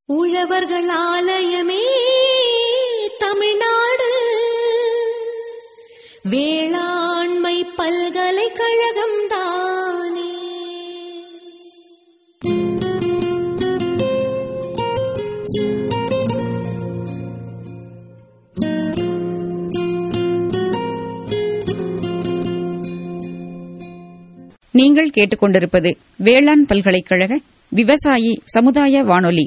உழவர்கள் ஆலயமே தமிழ்நாடு வேளாண்மை பல்கலைக்கழகம் தானே நீங்கள் கேட்டுக்கொண்டிருப்பது வேளாண் பல்கலைக்கழக விவசாயி சமுதாய வானொலி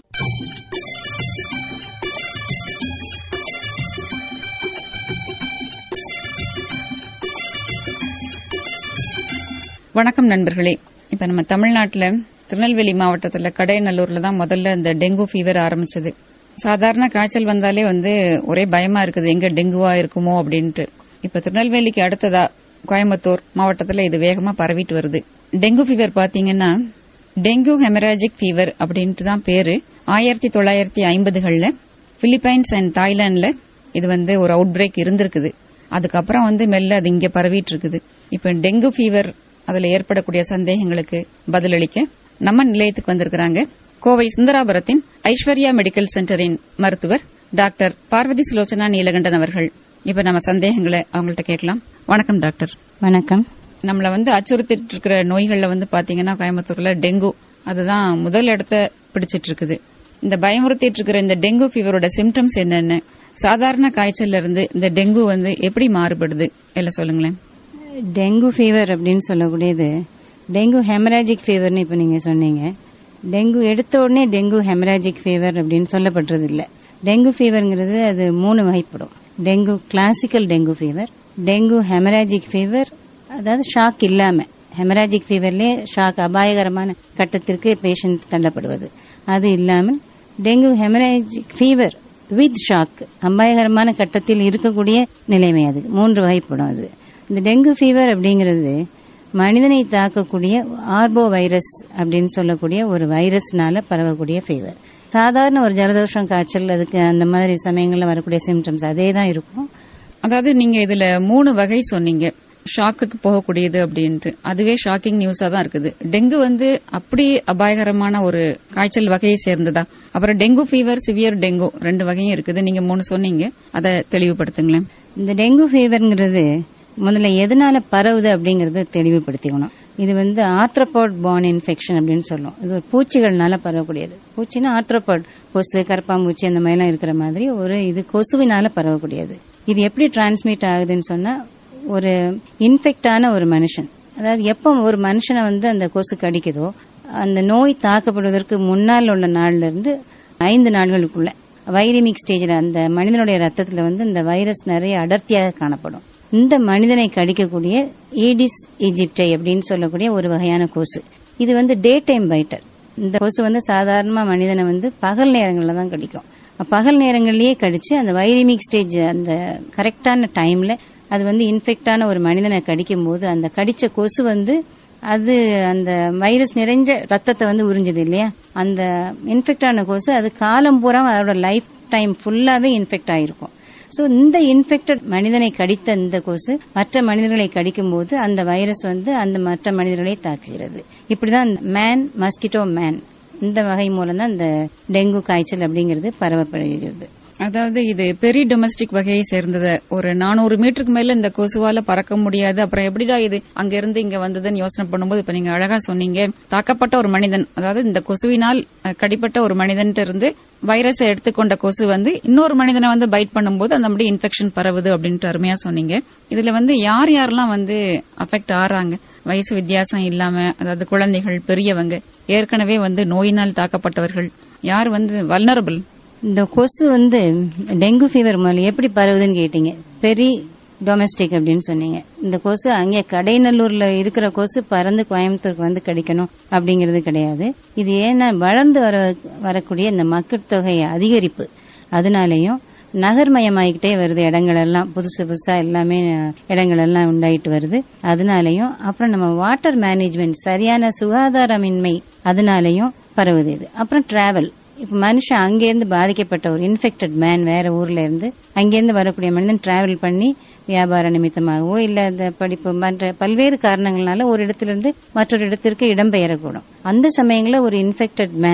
வணக்கம் நண்பர்களே இப்ப நம்ம தமிழ்நாட்டுல திருநெல்வேலி மாவட்டத்துல கடையநல்லூர்ல தான் முதல்ல இந்த டெங்கு ஃபீவர் ஆரம்பிச்சது சாதாரண காய்ச்சல் வந்தாலே வந்து ஒரே பயமா இருக்குது எங்க டெங்குவா இருக்குமோ அப்படின்ட்டு இப்ப திருநெல்வேலிக்கு அடுத்ததா கோயம்புத்தூர் மாவட்டத்துல இது வேகமா பரவிட்டு வருது டெங்கு ஃபீவர் பாத்தீங்கன்னா டெங்கு ஹெமராஜிக் ஃபீவர் அப்படின்ட்டு தான் பேரு ஆயிரத்தி தொள்ளாயிரத்தி ஐம்பதுகள்ல பிலிப்பைன்ஸ் அண்ட் தாய்லாந்துல இது வந்து ஒரு அவுட் பிரேக் இருந்திருக்குது அதுக்கப்புறம் வந்து மெல்ல அது இங்க பரவிட்டு இருக்குது இப்ப டெங்கு ஃபீவர் அதுல ஏற்படக்கூடிய சந்தேகங்களுக்கு பதிலளிக்க நம்ம நிலையத்துக்கு வந்திருக்கிறாங்க கோவை சுந்தராபுரத்தின் ஐஸ்வர்யா மெடிக்கல் சென்டரின் மருத்துவர் டாக்டர் பார்வதி சுலோச்சனா நீலகண்டன் அவர்கள் இப்ப நம்ம சந்தேகங்களை அவங்கள்ட்ட கேட்கலாம் வணக்கம் டாக்டர் வணக்கம் நம்மள வந்து அச்சுறுத்திட்டு இருக்கிற நோய்கள்ல வந்து பாத்தீங்கன்னா கோயம்புத்தூர்ல டெங்கு அதுதான் முதல் இடத்த பிடிச்சிட்டு இருக்குது இந்த பயமுறுத்திட்டு இருக்கிற இந்த டெங்கு ஃபீவரோட சிம்டம்ஸ் என்னென்ன சாதாரண காய்ச்சல்ல இருந்து இந்த டெங்கு வந்து எப்படி மாறுபடுது எல்லாம் சொல்லுங்களேன் டெங்கு ஃபீவர் அப்படின்னு சொல்லக்கூடியது டெங்கு ஹெமராஜிக் ஃபீவர்னு இப்போ நீங்க சொன்னீங்க டெங்கு எடுத்த உடனே டெங்கு ஹெமராஜிக் ஃபீவர் அப்படின்னு சொல்லப்படுறது இல்ல டெங்கு ஃபீவர்ங்கிறது அது மூணு வகைப்படும் dengue classical dengue fever dengue haemorrhagic fever அதாவது ஷாக் இல்லாம ஹெமராஜிக் ஃபீவர்லேயே ஷாக் அபாயகரமான கட்டத்திற்கு பேஷண்ட் தள்ளப்படுவது அது இல்லாமல் dengue haemorrhagic fever with shock அபாயகரமான கட்டத்தில் இருக்கக்கூடிய நிலைமை அது மூன்று வகைப்படும் அது இந்த டெங்கு ஃபீவர் அப்படிங்கிறது மனிதனை தாக்கக்கூடிய ஆர்போ வைரஸ் அப்படின்னு சொல்லக்கூடிய ஒரு வைரஸ்னால பரவக்கூடிய ஃபீவர் சாதாரண ஒரு ஜலதோஷம் காய்ச்சல் அதுக்கு அந்த மாதிரி சமயங்கள்ல வரக்கூடிய சிம்டம்ஸ் அதே தான் இருக்கும் அதாவது நீங்க இதுல மூணு வகை சொன்னீங்க ஷாக்குக்கு போகக்கூடியது அப்படின்ட்டு அதுவே ஷாக்கிங் நியூஸா தான் இருக்குது டெங்கு வந்து அப்படி அபாயகரமான ஒரு காய்ச்சல் வகையை சேர்ந்ததா அப்புறம் டெங்கு ஃபீவர் சிவியர் டெங்கு ரெண்டு வகையும் இருக்குது நீங்க மூணு சொன்னீங்க அதை தெளிவுபடுத்துங்களேன் இந்த டெங்கு ஃபீவர்ங்கிறது முதல்ல எதனால பரவுது அப்படிங்கறத தெளிவுபடுத்திக்கணும் இது வந்து ஆர்த்ரோபாட் பான் இன்ஃபெக்ஷன் அப்படின்னு சொல்லுவோம் இது ஒரு பூச்சிகள்னால பரவக்கூடியது பூச்சினா ஆர்த்ரோபாட் கொசு கரப்பாம்பூச்சி அந்த மாதிரிலாம் இருக்கிற மாதிரி ஒரு இது கொசுவினால பரவக்கூடியது இது எப்படி டிரான்ஸ்மிட் ஆகுதுன்னு சொன்னா ஒரு இன்ஃபெக்டான ஒரு மனுஷன் அதாவது எப்போ ஒரு மனுஷனை வந்து அந்த கொசு கடிக்குதோ அந்த நோய் தாக்கப்படுவதற்கு முன்னால் உள்ள நாள்ல இருந்து ஐந்து நாள்களுக்குள்ள வைரமிக் ஸ்டேஜில் அந்த மனிதனுடைய ரத்தத்துல வந்து இந்த வைரஸ் நிறைய அடர்த்தியாக காணப்படும் இந்த மனிதனை கடிக்கக்கூடிய ஈடிஸ் ஈஜிப்டை அப்படின்னு சொல்லக்கூடிய ஒரு வகையான கொசு இது வந்து டே டைம் பைட்டர் இந்த கொசு வந்து சாதாரணமா மனிதனை வந்து பகல் நேரங்களில் தான் கடிக்கும் பகல் நேரங்கள்லயே கடிச்சு அந்த வைரமிக் ஸ்டேஜ் அந்த கரெக்டான டைம்ல அது வந்து இன்ஃபெக்டான ஒரு மனிதனை கடிக்கும் போது அந்த கடிச்ச கொசு வந்து அது அந்த வைரஸ் நிறைஞ்ச ரத்தத்தை வந்து உறிஞ்சது இல்லையா அந்த இன்ஃபெக்ட் ஆன கொசு அது காலம் பூரா அதோட லைஃப் டைம் ஃபுல்லாவே இன்ஃபெக்ட் ஆயிருக்கும் சோ இந்த இன்ஃபெக்டட் மனிதனை கடித்த இந்த கொசு மற்ற மனிதர்களை கடிக்கும் போது அந்த வைரஸ் வந்து அந்த மற்ற மனிதர்களை தாக்குகிறது இப்படிதான் மேன் மஸ்கிட்டோ மேன் இந்த வகை மூலம் தான் இந்த டெங்கு காய்ச்சல் அப்படிங்கிறது பரவப்படுகிறது அதாவது இது பெரி டொமஸ்டிக் வகையை சேர்ந்தது ஒரு நானூறு மீட்டருக்கு மேல இந்த கொசுவால பறக்க முடியாது அப்புறம் எப்படிடா இது அங்க இருந்து இங்க வந்ததுன்னு யோசனை பண்ணும்போது இப்ப நீங்க அழகா சொன்னீங்க தாக்கப்பட்ட ஒரு மனிதன் அதாவது இந்த கொசுவினால் அஹ், கடிப்பட்ட ஒரு மனிதன் இருந்து வைரஸை எடுத்துக்கொண்ட கொசு வந்து இன்னொரு மனிதனை வந்து பைட் பண்ணும்போது அந்த மாதிரி இன்ஃபெக்ஷன் பரவுது அப்படின்ட்டு அருமையா சொன்னீங்க இதுல வந்து யார் யாரெல்லாம் வந்து அஃபெக்ட் ஆறாங்க வயசு வித்தியாசம் இல்லாம அதாவது குழந்தைகள் பெரியவங்க ஏற்கனவே வந்து நோயினால் தாக்கப்பட்டவர்கள் யார் வந்து வல்னரபிள் இந்த கொசு வந்து டெங்கு ஃபீவர் முதல்ல எப்படி பரவுதுன்னு கேட்டீங்க பெரி டொமஸ்டிக் அப்படின்னு சொன்னீங்க இந்த கொசு அங்கே கடைநல்லூர்ல இருக்கிற கொசு பறந்து கோயம்புத்தூருக்கு வந்து கிடைக்கணும் அப்படிங்கிறது கிடையாது இது ஏன்னா வளர்ந்து வர வரக்கூடிய இந்த மக்கள் தொகை அதிகரிப்பு அதனாலேயும் நகர்மயமாயிக்கிட்டே வருது இடங்கள் எல்லாம் புதுசு புதுசா எல்லாமே அஹ், இடங்கள் எல்லாம் உண்டாயிட்டு வருது அதனாலையும் அப்புறம் நம்ம வாட்டர் மேனேஜ்மெண்ட் சரியான சுகாதாரமின்மை அதனாலையும் பரவுது இது அப்புறம் டிராவல் இப்ப மனுஷன் அங்கிருந்து பாதிக்கப்பட்ட ஒரு இன்ஃபெக்டட் மேன் வேற ஊர்ல இருந்து அங்கிருந்து வரக்கூடிய மனிதன் டிராவல் பண்ணி வியாபார நிமித்தமாகவோ இல்ல இந்த படிப்பு மற்ற பல்வேறு காரணங்களால ஒரு இடத்திலிருந்து மற்றொரு இடத்திற்கு இடம்பெயரக்கூடும் அந்த சமயங்கள ஒரு இன்ஃபெக்டட் மேன்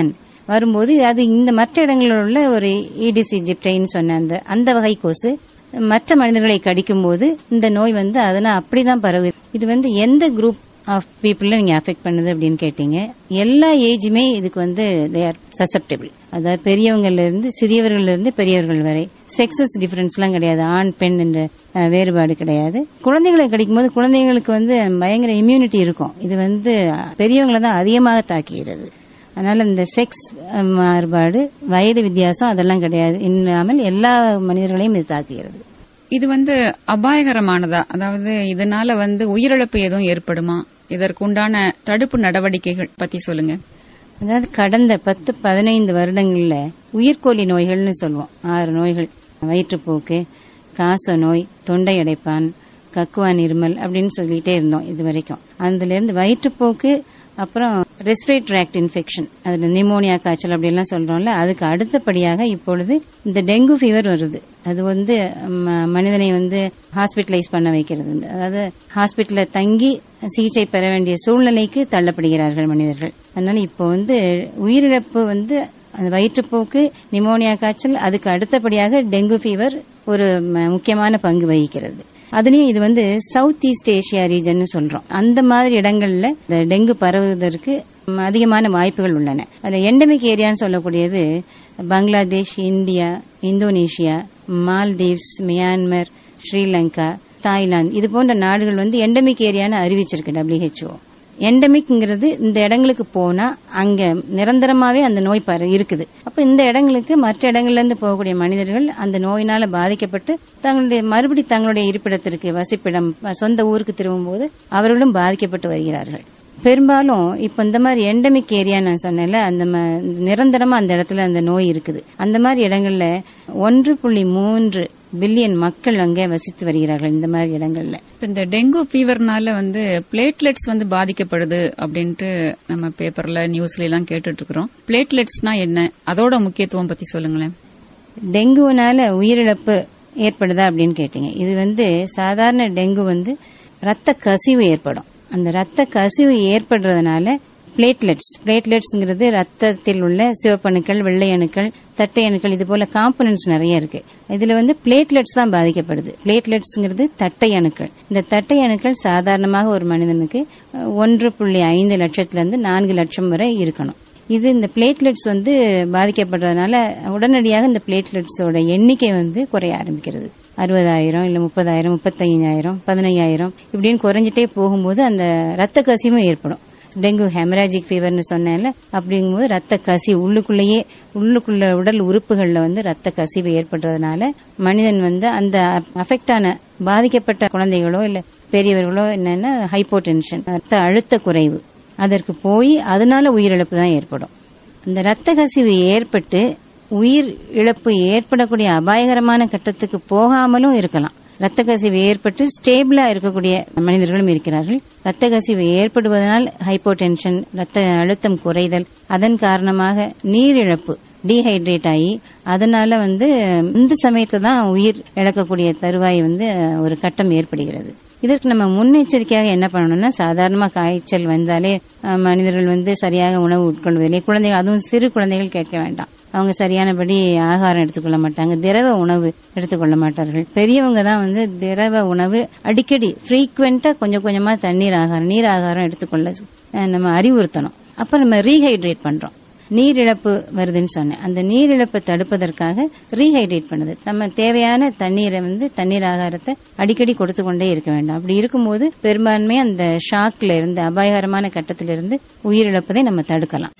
வரும்போது அது இந்த மற்ற இடங்களில் உள்ள ஒரு ஈடிசி ஜிப்டைன்னு சொன்ன அந்த அந்த வகை கொசு மற்ற மனிதர்களை கடிக்கும் போது இந்த நோய் வந்து அதனால் அப்படிதான் பரவுது இது வந்து எந்த குரூப் ஆஃப் பீப்புள நீங்க அஃபெக்ட் பண்ணுது அப்படின்னு கேட்டீங்க எல்லா ஏஜுமே இதுக்கு வந்து தே ஆர் சசப்டபிள் அதாவது பெரியவங்கள்ல இருந்து சிறியவர்கள்ல இருந்து பெரியவர்கள் வரை செக்ஸஸ் டிஃபரன்ஸ் எல்லாம் கிடையாது ஆண் பெண் என்ற அஹ், வேறுபாடு கிடையாது குழந்தைகளை கடிக்கும் போது குழந்தைங்களுக்கு வந்து பயங்கர இம்யூனிட்டி இருக்கும் இது வந்து பெரியவங்களை தான் அதிகமாக தாக்குகிறது அதனால இந்த செக்ஸ் மாறுபாடு வயது வித்தியாசம் அதெல்லாம் கிடையாது இல்லாமல் எல்லா மனிதர்களையும் இது தாக்குகிறது இது வந்து அபாயகரமானதா அதாவது இதனால வந்து உயிரிழப்பு எதுவும் ஏற்படுமா இதற்குண்டான தடுப்பு நடவடிக்கைகள் பத்தி சொல்லுங்க அதாவது கடந்த பத்து பதினைந்து வருடங்கள்ல உயிர்கோழி நோய்கள்னு சொல்லுவோம் ஆறு நோய்கள் வயிற்றுப்போக்கு காச நோய் தொண்டை அடைப்பான் கக்குவான் இருமல் அப்படின்னு சொல்லிட்டே இருந்தோம் இது வரைக்கும் அதுல இருந்து வயிற்றுப்போக்கு அப்புறம் ரெஸ்பிரேட்டரி ஆக்ட் இன்ஃபெக்ஷன் அதுல நிமோனியா காய்ச்சல் அப்படிலாம் சொல்றோம்ல அதுக்கு அடுத்தபடியாக இப்பொழுது இந்த டெங்கு ஃபீவர் வருது அது வந்து ம- மனிதனை வந்து ஹாஸ்பிட்டலைஸ் பண்ண வைக்கிறது அதாவது ஹாஸ்பிட்டல்ல தங்கி சிகிச்சை பெற வேண்டிய சூழ்நிலைக்கு தள்ளப்படுகிறார்கள் மனிதர்கள் அதனால இப்போ வந்து உயிரிழப்பு வந்து அந்த வயிற்றுப்போக்கு நிமோனியா காய்ச்சல் அதுக்கு அடுத்தபடியாக டெங்கு ஃபீவர் ஒரு ம- முக்கியமான பங்கு வகிக்கிறது அதுலயும் இது வந்து சவுத் ஈஸ்ட் ஏசியா ரீஜன் சொல்றோம் அந்த மாதிரி இடங்கள்ல இந்த டெங்கு பரவுவதற்கு ம், அதிகமான வாய்ப்புகள் உள்ளன அதுல எண்டமிக் ஏரியான்னு சொல்லக்கூடியது Bangladesh India Indonesia Maldives Myanmar Sri Lanka தாய்லாந்து இது போன்ற நாடுகள் வந்து எண்டமிக் ஏரியான்னு அறிவிச்சிருக்கு WHO எண்டமிக்ங்கிறது இந்த இடங்களுக்கு போனா அங்க நிரந்தரமாவே அந்த நோய் பர இருக்குது அப்ப இந்த இடங்களுக்கு மற்ற இடங்கள்ல இருந்து போகக்கூடிய மனிதர்கள் அந்த நோயினால பாதிக்கப்பட்டு தங்களுடைய மறுபடி தங்களுடைய இருப்பிடத்திற்கு வசிப்பிடம் சொந்த ஊருக்கு திரும்பும்போது அவர்களும் பாதிக்கப்பட்டு வருகிறார்கள் பெரும்பாலும் இப்ப இந்த மாதிரி எண்டமிக் ஏரியா நான் சொன்னேன்ல அந்த ம- நிரந்தரமா அந்த இடத்துல அந்த நோய் இருக்குது அந்த மாதிரி இடங்கள்ல ஒன்று புள்ளி மூன்று பில்லியன் மக்கள் அங்கே வசித்து வருகிறார்கள் இந்த மாதிரி இடங்கள்ல இப்ப இந்த டெங்கு ஃபீவர்னால வந்து பிளேட்லெட்ஸ் வந்து பாதிக்கப்படுது அப்படின்ட்டு நம்ம பேப்பர்ல நியூஸ்ல எல்லாம் கேட்டுட்டு இருக்கிறோம் பிளேட்லெட்ஸ்னா என்ன அதோட முக்கியத்துவம் பத்தி சொல்லுங்களேன் டெங்குனால உயிரிழப்பு ஏற்படுதா அப்படின்னு கேட்டீங்க இது வந்து சாதாரண டெங்கு வந்து ரத்த கசிவு ஏற்படும் அந்த ரத்த கசிவு ஏற்படுறதுனால பிளேட்லெட்ஸ் பிளேட்லெட்ஸ்ங்கிறது ரத்தத்தில் உள்ள சிவப்பணுக்கள் வெள்ளை அணுக்கள் தட்டை அணுக்கள் இது போல காம்பனன்ட்ஸ் நிறைய இருக்கு இதுல வந்து பிளேட்லெட்ஸ் தான் பாதிக்கப்படுது பிளேட்லெட்ஸ்ங்கிறது தட்டை அணுக்கள் இந்த தட்டை அணுக்கள் சாதாரணமாக ஒரு மனிதனுக்கு அஹ், ஒன்று புள்ளி ஐந்து லட்சத்துல இருந்து நான்கு லட்சம் வரை இருக்கணும் இது இந்த பிளேட்லெட்ஸ் வந்து பாதிக்கப்படுறதுனால உடனடியாக இந்த பிளேட்லெட்ஸோட எண்ணிக்கை வந்து குறைய ஆரம்பிக்கிறது அறுபதாயிரம் இல்ல முப்பதாயிரம் முப்பத்தையாயிரம் பதினையாயிரம் இப்படின்னு குறைஞ்சிட்டே போகும்போது அந்த ரத்த கசிவும் ஏற்படும் டெங்கு ஹெமராஜிக் ஃபீவர்னு சொன்னேன்ல அப்படிங்கும்போது ரத்த கசி உள்ளுக்குள்ளேயே உள்ளுக்குள்ள உடல் உறுப்புகள்ல வந்து ரத்த கசிவு ஏற்படுறதுனால மனிதன் வந்து அந்த அஃபெக்ட் ஆன பாதிக்கப்பட்ட குழந்தைகளோ இல்ல பெரியவர்களோ என்னன்னா ஹைப்போடென்ஷன் ரத்த அழுத்த குறைவு அதற்கு போய் அதனால உயிரிழப்பு தான் ஏற்படும் இந்த ரத்த கசிவு ஏற்பட்டு உயிர் இழப்பு ஏற்படக்கூடிய அபாயகரமான கட்டத்துக்கு போகாமலும் இருக்கலாம் ரத்த கசிவு ஏற்பட்டு ஸ்டேபிளா இருக்கக்கூடிய மனிதர்களும் இருக்கிறார்கள் ரத்த கசிவு ஏற்படுவதனால் ஹைப்போடென்ஷன் ரத்த அழுத்தம் குறைதல் அதன் காரணமாக நீரிழப்பு டீஹைட்ரேட் ஆகி அதனால வந்து இந்த சமயத்துல தான் உயிர் இழக்கக்கூடிய தருவாய் வந்து ஒரு கட்டம் ஏற்படுகிறது இதற்கு நம்ம முன்னெச்சரிக்கையாக என்ன பண்ணணும்னா சாதாரணமா காய்ச்சல் வந்தாலே அஹ், மனிதர்கள் வந்து சரியாக உணவு உட்கொள்வதில்லை குழந்தைகள் அதுவும் சிறு குழந்தைகள் கேட்க வேண்டாம் அவங்க சரியானபடி ஆகாரம் எடுத்துக்கொள்ள மாட்டாங்க திரவ உணவு எடுத்துக்கொள்ள மாட்டார்கள் பெரியவங்க தான் வந்து திரவ உணவு அடிக்கடி ஃப்ரீக்வெண்டா கொஞ்சம் கொஞ்சமா தண்ணீர் ஆகாரம் நீர் ஆகாரம் எடுத்துக்கொள்ள அஹ், நம்ம அறிவுறுத்தணும் அப்ப நம்ம ரீஹைட்ரேட் பண்றோம் நீரிழப்பு வருதுன்னு சொன்னேன் அந்த நீரிழப்பை தடுப்பதற்காக ரீஹைட்ரேட் பண்ணுது நம்ம தேவையான தண்ணீரை வந்து தண்ணீர் ஆகாரத்தை அடிக்கடி கொடுத்து கொண்டே இருக்க வேண்டாம் அப்படி இருக்கும்போது பெரும்பான்மை அந்த ஷாக்ல இருந்து அபாயகரமான கட்டத்திலிருந்து உயிரிழப்பதை நம்ம தடுக்கலாம்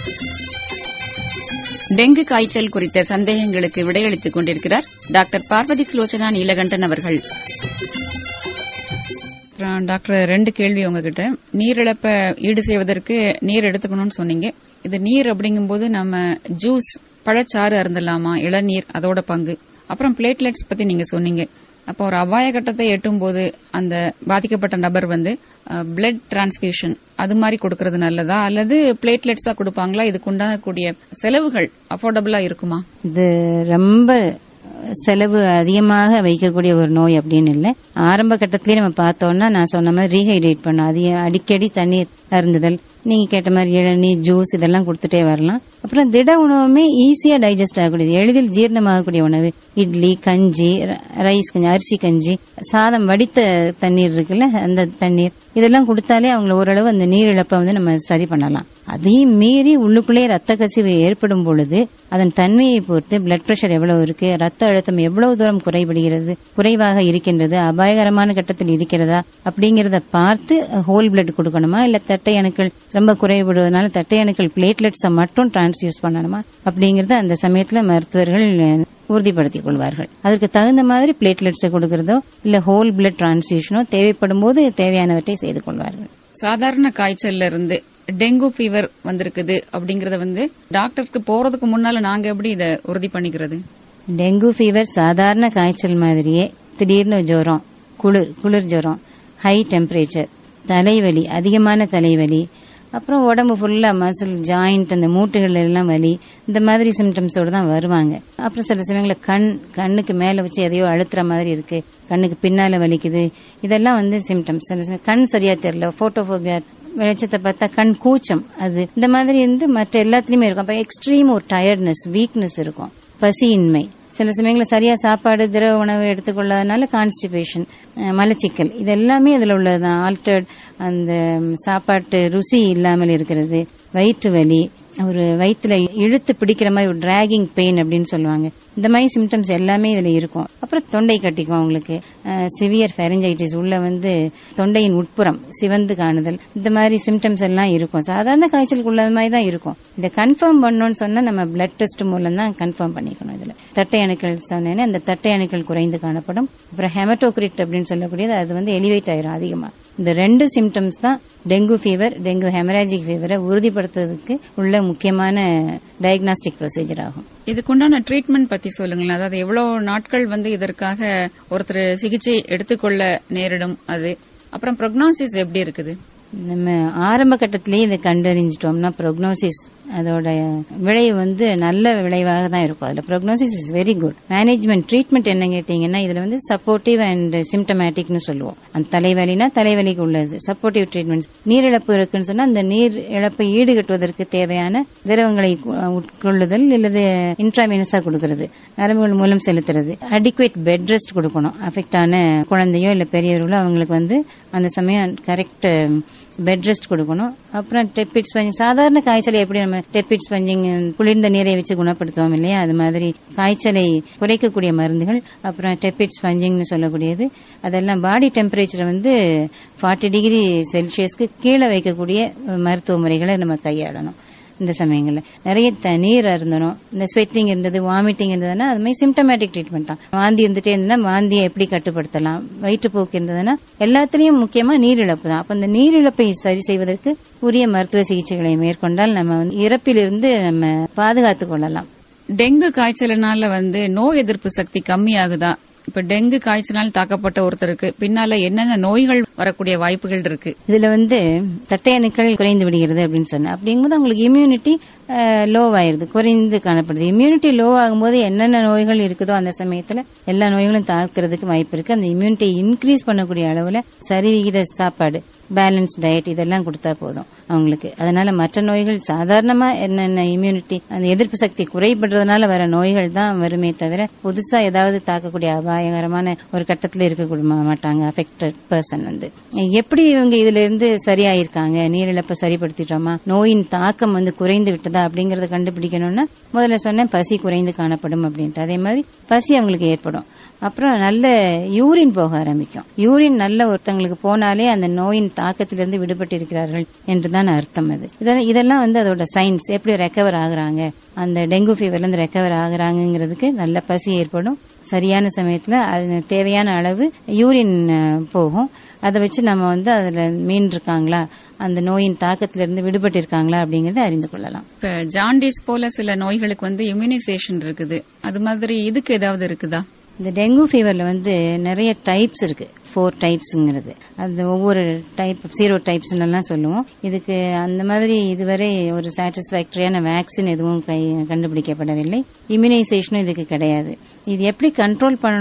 டெங்கு காய்ச்சல் குறித்த சந்தேகங்களுக்கு விடையளித்துக் கொண்டிருக்கிறார் டாக்டர் பார்வதி சுலோச்சனா நீலகண்டன் அவர்கள் அப்புறம் டாக்டர் ரெண்டு கேள்வி உங்ககிட்ட நீரிழப்பை ஈடு செய்வதற்கு நீர் எடுத்துக்கணும்னு சொன்னீங்க இது நீர் அப்படிங்கும்போது நம்ம ஜூஸ் பழச்சாறு அருந்தலாமா இளநீர் அதோட பங்கு அப்புறம் பிளேட்லெட்ஸ் பத்தி நீங்க சொன்னீங்க அப்போ ஒரு அபாய கட்டத்தை எட்டும் போது அந்த பாதிக்கப்பட்ட நபர் வந்து பிளட் டிரான்ஸ்பியூஷன் அது மாதிரி கொடுக்கறது நல்லதா அல்லது பிளேட்லெட்ஸா கொடுப்பாங்களா இதுக்கு உண்டாகக்கூடிய செலவுகள் அஃபோர்டபுளா இருக்குமா இது ரொம்ப செலவு அதிகமாக வைக்கக்கூடிய ஒரு நோய் அப்படின்னு இல்லை ஆரம்ப கட்டத்திலேயே நம்ம பார்த்தோம்னா நான் சொன்ன மாதிரி ரீஹைட்ரேட் பண்ணும் அதிக அடிக்கடி தண்ணீர் அருந்துதல் நீங்க கேட்ட மாதிரி இளநீ ஜூஸ் இதெல்லாம் கொடுத்துட்டே வரலாம் அப்புறம் திட உணவுமே ஈஸியா டைஜஸ்ட் ஆகக்கூடியது எளிதில் ஜீரணமாகக்கூடிய உணவு இட்லி கஞ்சி ர- ரைஸ் கஞ்சி அரிசி கஞ்சி சாதம் வடித்த தண்ணீர் இருக்குல்ல அந்த தண்ணீர் இதெல்லாம் கொடுத்தாலே அவங்கள ஓரளவு அந்த நீர் இழப்பை வந்து நம்ம சரி பண்ணலாம் அதையும் மீறி உள்ளுக்குள்ளே ரத்த கசிவு ஏற்படும் பொழுது அதன் தன்மையை பொறுத்து பிளட் பிரஷர் எவ்வளவு இருக்கு ரத்த அழுத்தம் எவ்வளவு தூரம் குறைபடுகிறது குறைவாக இருக்கின்றது அபாயகரமான கட்டத்தில் இருக்கிறதா அப்படிங்கறத பார்த்து ஹோல் பிளட் கொடுக்கணுமா இல்ல தட்டை அணுக்கள் ரொம்ப குறைபடுவதனால தட்டை அணுக்கள் பிளேட்லெட்ஸை மட்டும் டிரான்ஸ்யூஸ் பண்ணணுமா அப்படிங்கறத அந்த சமயத்துல மருத்துவர்கள் அஹ், உறுதிப்படுத்திக் கொள்வார்கள் அதற்கு தகுந்த மாதிரி பிளேட்லெட்ஸை கொடுக்கறதோ இல்ல ஹோல் பிளட் டிரான்ஸ்யூஷனோ தேவைப்படும் போது தேவையானவற்றை செய்து கொள்வார்கள் சாதாரண காய்ச்சல்ல இருந்து டெங்கு ஃபீவர் வந்திருக்குது அப்படிங்கறத வந்து டாக்டருக்கு போறதுக்கு முன்னால நாங்க எப்படி இத உறுதி பண்ணிக்கிறது டெங்கு ஃபீவர் சாதாரண காய்ச்சல் மாதிரியே திடீர்னு ஜுரம் குளிர் குளிர் ஜுரம் ஹை டெம்பரேச்சர் தலைவலி அதிகமான தலைவலி அப்புறம் உடம்பு ஃபுல்லா மசில் ஜாயிண்ட் அந்த மூட்டுகள் எல்லாம் வலி இந்த மாதிரி சிம்டம்ஸோட தான் வருவாங்க அப்புறம் சில சமயங்கள கண் கண்ணுக்கு மேல வச்சு எதையோ அழுத்துற மாதிரி இருக்கு கண்ணுக்கு பின்னால வலிக்குது இதெல்லாம் வந்து சிம்டம்ஸ் சில சமயம் கண் சரியா தெரியல போட்டோபோபியா வெளிச்சத்தை பார்த்தா கண் கூச்சம் அது இந்த மாதிரி வந்து மற்ற எல்லாத்துலயுமே இருக்கும் அப்ப எக்ஸ்ட்ரீம் ஒரு டயர்ட்னஸ் வீக்னஸ் இருக்கும் பசியின்மை சில சமயங்களில் சரியா சாப்பாடு திரவ உணவு எடுத்துக்கொள்ளாதனால கான்ஸ்டிபேஷன் மலச்சிக்கல் இது எல்லாமே இதுல உள்ளதுதான் ஆல்டர்ட் அந்த ம், சாப்பாட்டு ருசி இல்லாமல் இருக்கிறது வயிற்று வலி ஒரு வயிற்றுல இழுத்து பிடிக்கிற மாதிரி ஒரு டிராகிங் பெயின் அப்படின்னு சொல்லுவாங்க இந்த மாதிரி சிம்டம்ஸ் எல்லாமே இதுல இருக்கும் அப்புறம் தொண்டை கட்டிக்கும் அவங்களுக்கு சிவியர் ஃபெரஞ்சைட்டிஸ் உள்ள வந்து தொண்டையின் உட்புறம் சிவந்து காணுதல் இந்த மாதிரி சிம்டம்ஸ் எல்லாம் இருக்கும் சாதாரண காய்ச்சலுக்கு உள்ளது மாதிரி தான் இருக்கும் இதை கன்ஃபார்ம் பண்ணணும்னு சொன்னா நம்ம பிளட் டெஸ்ட் மூலம் தான் கன்ஃபார்ம் பண்ணிக்கணும் இதுல தட்டை அணுக்கள் சொன்னேன்னு அந்த தட்டை அணுக்கள் குறைந்து காணப்படும் அப்புறம் ஹெமட்டோகிரிட் அப்படின்னு சொல்லக்கூடியது அது வந்து எலிவேட் ஆயிரும் அதிகமா இந்த ரெண்டு சிம்டம்ஸ் தான் டெங்கு ஃபீவர் டெங்கு ஹெமராஜிக் ஃபீவரை உறுதிப்படுத்துறதுக்கு உள்ள முக்கியமான டயக்னாஸ்டிக் ப்ரொசீஜர் ஆகும் இதுக்குண்டான ட்ரீட்மெண்ட் பத்தி சொல்லுங்களேன் அதாவது எவ்வளவு நாட்கள் வந்து இதற்காக ஒருத்தர் சிகிச்சை எடுத்துக்கொள்ள நேரிடும் அது அப்புறம் ப்ரொக்னாசிஸ் எப்படி இருக்குது நம்ம ஆரம்ப கட்டத்திலேயே இதை கண்டறிஞ்சிட்டோம்னா ப்ரொக்னோசிஸ் அதோட விளைவு வந்து நல்ல விளைவாக தான் இருக்கும் அதுல prognosis is very good management treatment என்ன கேட்டீங்கன்னா இதுல வந்து சப்போர்ட்டிவ் அண்ட் சிம்டமேட்டிக்னு சொல்லுவோம் அந்த தலைவலினா தலைவலிக்கு உள்ளது சப்போர்ட்டிவ் ட்ரீட்மெண்ட் நீரிழப்பு இருக்குன்னு சொன்னா அந்த நீர் இழப்பை ஈடுகட்டுவதற்கு தேவையான திரவங்களை கு- உட்கொள்ளுதல் இல்லது இன்ட்ராமினஸா கொடுக்கறது நரம்புகள் மூலம் செலுத்துறது அடிக்குவேட் பெட் ரெஸ்ட் கொடுக்கணும் அஃபெக்ட் ஆன குழந்தையோ இல்ல பெரியவர்களோ அவங்களுக்கு வந்து அந்த சமயம் கரெக்ட் பெட் ரெஸ்ட் கொடுக்கணும் அப்புறம் டெப்பிட் ஸ்பஞ்சிங் சாதாரண காய்ச்சலை எப்படி நம்ம டெப்பிட் ஸ்பஞ்சிங் குளிர்ந்த நீரை வச்சு குணப்படுத்துவோம் இல்லையா அது மாதிரி காய்ச்சலை குறைக்கக்கூடிய மருந்துகள் அப்புறம் டெப்பிட் ஸ்பஞ்சிங்னு சொல்லக்கூடியது அதெல்லாம் பாடி டெம்பரேச்சரை வந்து ஃபார்ட்டி டிகிரி செல்சியஸ்க்கு கீழே வைக்கக்கூடிய மருத்துவ முறைகளை நம்ம கையாளணும் இந்த சமயங்கள்ல நிறைய தண்ணீர் இருந்தணும் இந்த ஸ்வெட்டிங் இருந்தது வாமிட்டிங் இருந்ததுன்னா அது மாதிரி சிம்டமேட்டிக் ட்ரீட்மெண்ட் தான் வாந்தி இருந்துட்டே இருந்தா வாந்தியை எப்படி கட்டுப்படுத்தலாம் வயிற்றுப்போக்கு இருந்ததுன்னா எல்லாத்துலயும் முக்கியமா நீரிழப்பு தான் அப்ப இந்த நீரிழப்பை சரி செய்வதற்கு உரிய மருத்துவ சிகிச்சைகளை மேற்கொண்டால் நம்ம வந்து இறப்பிலிருந்து நம்ம பாதுகாத்துக் கொள்ளலாம் டெங்கு காய்ச்சலினால வந்து நோய் எதிர்ப்பு சக்தி கம்மியாகுதா இப்ப டெங்கு காய்ச்சலால் தாக்கப்பட்ட ஒருத்தருக்கு பின்னால என்னென்ன நோய்கள் வரக்கூடிய வாய்ப்புகள் இருக்கு இதுல வந்து தட்டை அணுக்கள் குறைந்து விடுகிறது அப்படின்னு சொன்னேன் அப்படிங்கும்போது அவங்களுக்கு இம்யூனிட்டி லோ ஆயிருது குறைந்து காணப்படுது இம்யூனிட்டி லோ ஆகும்போது என்னென்ன நோய்கள் இருக்குதோ அந்த சமயத்துல எல்லா நோய்களும் தாக்குறதுக்கு வாய்ப்பு இருக்கு அந்த இம்யூனிட்டி இன்க்ரீஸ் பண்ணக்கூடிய அளவுல சரிவிகித சாப்பாடு பேலன்ஸ் டயட் இதெல்லாம் கொடுத்தா போதும் அவங்களுக்கு அதனால மற்ற நோய்கள் சாதாரணமா என்னென்ன இம்யூனிட்டி அந்த எதிர்ப்பு சக்தி குறைபடுறதுனால வர நோய்கள் தான் வருமே தவிர புதுசா ஏதாவது தாக்கக்கூடிய அபாயகரமான ஒரு கட்டத்துல இருக்க மாட்டாங்க அஃபெக்டட் பர்சன் வந்து எப்படி இவங்க இதுல இருந்து சரியாயிருக்காங்க நீரிழப்பை சரிப்படுத்திட்டோமா நோயின் தாக்கம் வந்து குறைந்து விட்டதா அப்படிங்கறத கண்டுபிடிக்கணும்னா முதல்ல சொன்னேன் பசி குறைந்து காணப்படும் அப்படின்ட்டு அதே மாதிரி பசி அவங்களுக்கு ஏற்படும் அப்புறம் நல்ல யூரின் போக ஆரம்பிக்கும் யூரின் நல்ல ஒருத்தங்களுக்கு போனாலே அந்த நோயின் தாக்கத்திலிருந்து விடுபட்டு இருக்கிறார்கள் என்றுதான் அர்த்தம் அது இதெல்லாம் இதெல்லாம் வந்து அதோட சயின்ஸ் எப்படி ரெக்கவர் ஆகுறாங்க அந்த டெங்கு ஃபீவர்ல இருந்து ரெக்கவர் ஆகுறாங்கிறதுக்கு நல்ல பசி ஏற்படும் சரியான சமயத்துல அது தேவையான அளவு யூரின் அஹ், போகும் அதை வச்சு நம்ம வந்து அதுல மீன் இருக்காங்களா அந்த நோயின் தாக்கத்திலிருந்து விடுபட்டு இருக்காங்களா அப்படிங்கறத அறிந்து கொள்ளலாம் இப்ப ஜாண்டிஸ் போல சில நோய்களுக்கு வந்து இம்யூனைசேஷன் இருக்குது அது மாதிரி இதுக்கு ஏதாவது இருக்குதா இந்த டெங்கு ஃபீவர்ல வந்து நிறைய டைப்ஸ் இருக்கு ஃபோர் டைப்ஸ்ங்கிறது அது ஒவ்வொரு டைப் ஜீரோ டைப்ஸ் எல்லாம் சொல்லுவோம் இதுக்கு அந்த மாதிரி இதுவரை ஒரு சாட்டிஸ்பாக்டரியான வேக்சின் எதுவும் கை கண்டுபிடிக்கப்படவில்லை இம்யூனைசேஷனும் இதுக்கு கிடையாது இது எப்படி கண்ட்ரோல் பண்ணணும்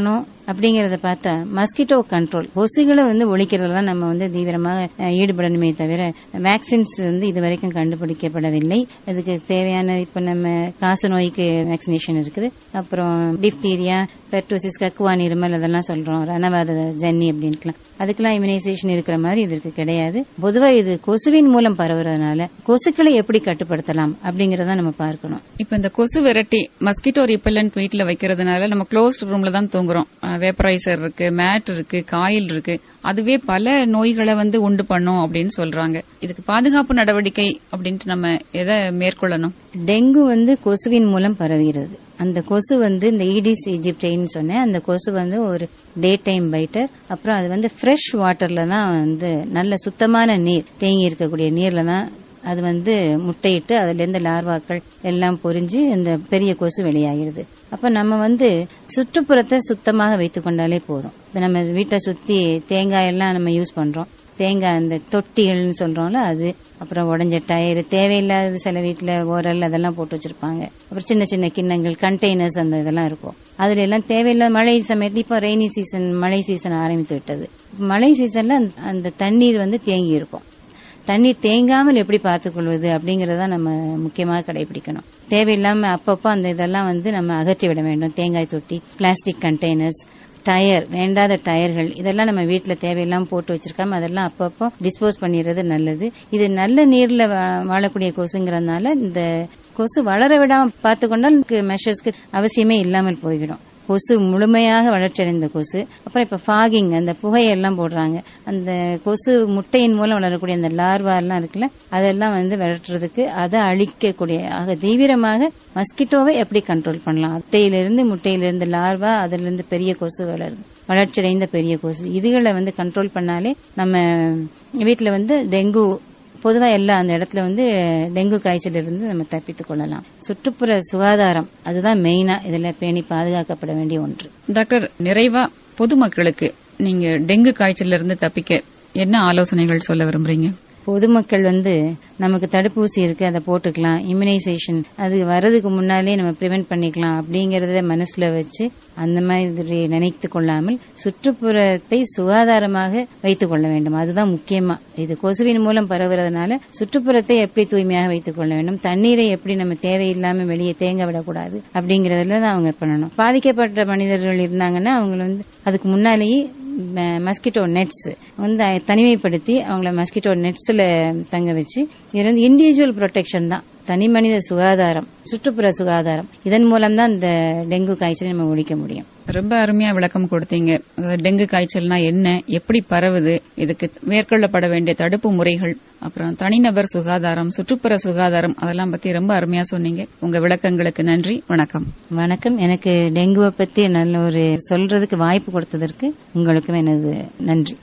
அப்படிங்கறத பார்த்தா மஸ்கிட்டோ கண்ட்ரோல் கொசுகளை வந்து ஒழிக்கிறதுல தான் நம்ம வந்து தீவிரமாக அஹ், ஈடுபடணுமே தவிர வேக்சின்ஸ் வந்து இது வரைக்கும் கண்டுபிடிக்கப்படவில்லை அதுக்கு தேவையான இப்ப நம்ம காச நோய்க்கு வேக்சினேஷன் இருக்குது அப்புறம் டிப்தீரியா பெர்டோசிஸ் கக்குவான் இருமல் அதெல்லாம் சொல்றோம் ரணவாத ஜன்னி அப்படின்ட்டுலாம் அதுக்கெல்லாம் இம்யூனைசேஷன் இருக்கிற மாதிரி இதற்கு கிடையாது பொதுவா இது கொசுவின் மூலம் பரவுறதுனால கொசுக்களை எப்படி கட்டுப்படுத்தலாம் அப்படிங்கறத நம்ம பார்க்கணும் இப்ப இந்த கொசு விரட்டி மஸ்கிட்டோ ரிப்பல்லன்ட் வீட்ல வைக்கிறதுனால நம்ம க்ளோஸ்ட் ரூம்ல தான் தூங்குறோம் வேப்பரைசர் இருக்கு மேட் இருக்கு காயில் இருக்கு அதுவே பல நோய்களை வந்து உண்டு பண்ணும் அப்படின்னு சொல்றாங்க இதுக்கு பாதுகாப்பு நடவடிக்கை அப்படின்ட்டு நம்ம எதை மேற்கொள்ளணும் டெங்கு வந்து கொசுவின் மூலம் பரவுகிறது அந்த கொசு வந்து இந்த ஈடிஸ் இஜிப்டைன்னு சொன்னேன் அந்த கொசு வந்து ஒரு டே டைம் பைட்டர் அப்புறம் அது வந்து ஃப்ரெஷ் வாட்டர்ல தான் வந்து நல்ல சுத்தமான நீர் தேங்கி இருக்கக்கூடிய நீர்ல தான் அது வந்து முட்டையிட்டு அதுல இருந்து லார்வாக்கள் எல்லாம் பொரிஞ்சு இந்த பெரிய கொசு வெளியாகிறது அப்ப நம்ம வந்து சுற்றுப்புறத்தை சுத்தமாக வைத்துக் கொண்டாலே போதும் இப்ப நம்ம வீட்டை சுத்தி தேங்காய் எல்லாம் நம்ம யூஸ் பண்றோம் தேங்காய் அந்த தொட்டிகள்னு சொல்றோம்ல அது அப்புறம் உடஞ்ச டயர் தேவையில்லாத சில வீட்டுல ஓரல் அதெல்லாம் போட்டு வச்சிருப்பாங்க அப்புறம் சின்ன சின்ன கிண்ணங்கள் கண்டெய்னர்ஸ் அந்த இதெல்லாம் இருக்கும் அதுல எல்லாம் தேவையில்லாத மழை சமயத்து இப்போ ரெய்னி சீசன் மழை சீசன் ஆரம்பித்து விட்டது மழை சீசன்ல அந்த- அந்த தண்ணீர் வந்து தேங்கி இருக்கும் தண்ணீர் தேங்காமல் எப்படி பார்த்துக்கொள்வது அப்படிங்கறத நம்ம முக்கியமாக கடைபிடிக்கணும் தேவையில்லாம அப்பப்போ அந்த இதெல்லாம் வந்து நம்ம அகற்றி விட வேண்டும் தேங்காய் தொட்டி பிளாஸ்டிக் கண்டெய்னர்ஸ் டயர் வேண்டாத டயர்கள் இதெல்லாம் நம்ம வீட்ல தேவையில்லாம போட்டு வச்சிருக்காம அதெல்லாம் அப்பப்போ டிஸ்போஸ் பண்ணிடுறது நல்லது இது நல்ல நீர்ல வா- வாழக்கூடிய கொசுங்கிறதுனால இந்த கொசு வளர விடாம பார்த்து கொண்டால் மெஷர்ஸ்க்கு அவசியமே இல்லாமல் போய்விடும் கொசு முழுமையாக வளர்ச்சியடைந்த கொசு அப்புறம் இப்ப ஃபாகிங் அந்த புகையெல்லாம் போடுறாங்க அந்த கொசு முட்டையின் மூலம் வளரக்கூடிய அந்த லார்வா எல்லாம் இருக்குல்ல அதெல்லாம் வந்து விரட்டுறதுக்கு அதை அழிக்கக்கூடிய ஆக தீவிரமாக மஸ்கிட்டோவை எப்படி கண்ட்ரோல் பண்ணலாம் அட்டையிலிருந்து முட்டையிலிருந்து லார்வா அதுல இருந்து பெரிய கொசு வளருது வளர்ச்சியடைந்த பெரிய கொசு இதுகளை வந்து கண்ட்ரோல் பண்ணாலே நம்ம வீட்டுல வந்து டெங்கு பொதுவா எல்லா அந்த இடத்துல வந்து டெங்கு காய்ச்சல் இருந்து நம்ம தப்பித்துக் கொள்ளலாம் சுற்றுப்புற சுகாதாரம் அதுதான் மெயினா இதுல பேணி பாதுகாக்கப்பட வேண்டிய ஒன்று டாக்டர் நிறைவா பொதுமக்களுக்கு நீங்க டெங்கு காய்ச்சல்ல இருந்து தப்பிக்க என்ன ஆலோசனைகள் சொல்ல விரும்புறீங்க பொதுமக்கள் வந்து நமக்கு தடுப்பூசி இருக்கு அதை போட்டுக்கலாம் இம்யூனைசேஷன் அது வர்றதுக்கு முன்னாலே நம்ம ப்ரிவென்ட் பண்ணிக்கலாம் அப்படிங்கறத மனசுல வச்சு அந்த மாதிரி நினைத்து கொள்ளாமல் சுற்றுப்புறத்தை சுகாதாரமாக வைத்துக் கொள்ள வேண்டும் அதுதான் முக்கியமா இது கொசுவின் மூலம் பரவுறதுனால சுற்றுப்புறத்தை எப்படி தூய்மையாக வைத்துக் கொள்ள வேண்டும் தண்ணீரை எப்படி நம்ம தேவையில்லாம வெளியே தேங்க விடக்கூடாது அப்படிங்கறதுல தான் அவங்க பண்ணணும் பாதிக்கப்பட்ட மனிதர்கள் இருந்தாங்கன்னா அவங்க வந்து அதுக்கு முன்னாலேயே மஸ்கிட்டோ நெட்ஸ் வந்து தனிமைப்படுத்தி அவங்கள மஸ்கிட்டோ நெட்ஸ்ல தங்க வச்சு இது வந்து இண்டிவிஜுவல் ப்ரொடெக்ஷன் தான் தனி மனித சுகாதாரம் சுற்றுப்புற சுகாதாரம் இதன் மூலம் தான் இந்த டெங்கு காய்ச்சலை நம்ம ஒழிக்க முடியும் ரொம்ப அருமையா விளக்கம் கொடுத்தீங்க அதாவது டெங்கு காய்ச்சல்னா என்ன எப்படி பரவுது இதுக்கு மேற்கொள்ளப்பட வேண்டிய தடுப்பு முறைகள் அப்புறம் தனிநபர் சுகாதாரம் சுற்றுப்புற சுகாதாரம் அதெல்லாம் பத்தி ரொம்ப அருமையா சொன்னீங்க உங்க விளக்கங்களுக்கு நன்றி வணக்கம் வணக்கம் எனக்கு டெங்குவை பத்தி நல்ல ஒரு சொல்றதுக்கு வாய்ப்பு கொடுத்ததற்கு உங்களுக்கும் எனது நன்றி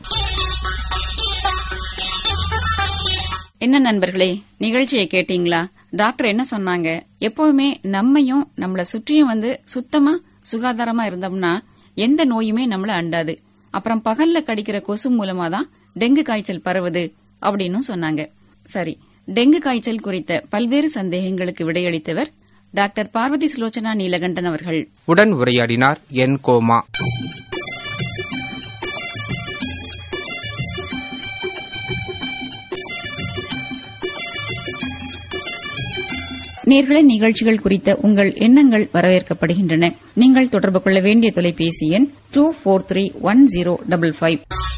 என்ன நண்பர்களே நிகழ்ச்சியை கேட்டீங்களா டாக்டர் என்ன சொன்னாங்க எப்பவுமே நம்மையும் நம்மள சுற்றியும் வந்து சுத்தமா சுகாதாரமா இருந்தோம்னா எந்த நோயுமே நம்மள அண்டாது அப்புறம் பகல்ல கடிக்கிற கொசு மூலமா தான் டெங்கு காய்ச்சல் பரவுது அப்படின்னு சொன்னாங்க சரி டெங்கு காய்ச்சல் குறித்த பல்வேறு சந்தேகங்களுக்கு விடையளித்தவர் டாக்டர் பார்வதி சுலோச்சனா நீலகண்டன் அவர்கள் உடன் உரையாடினார் என் கோமா நேர்களை நிகழ்ச்சிகள் குறித்த உங்கள் எண்ணங்கள் வரவேற்கப்படுகின்றன நீங்கள் தொடர்பு கொள்ள வேண்டிய தொலைபேசி எண் two four three one zero double five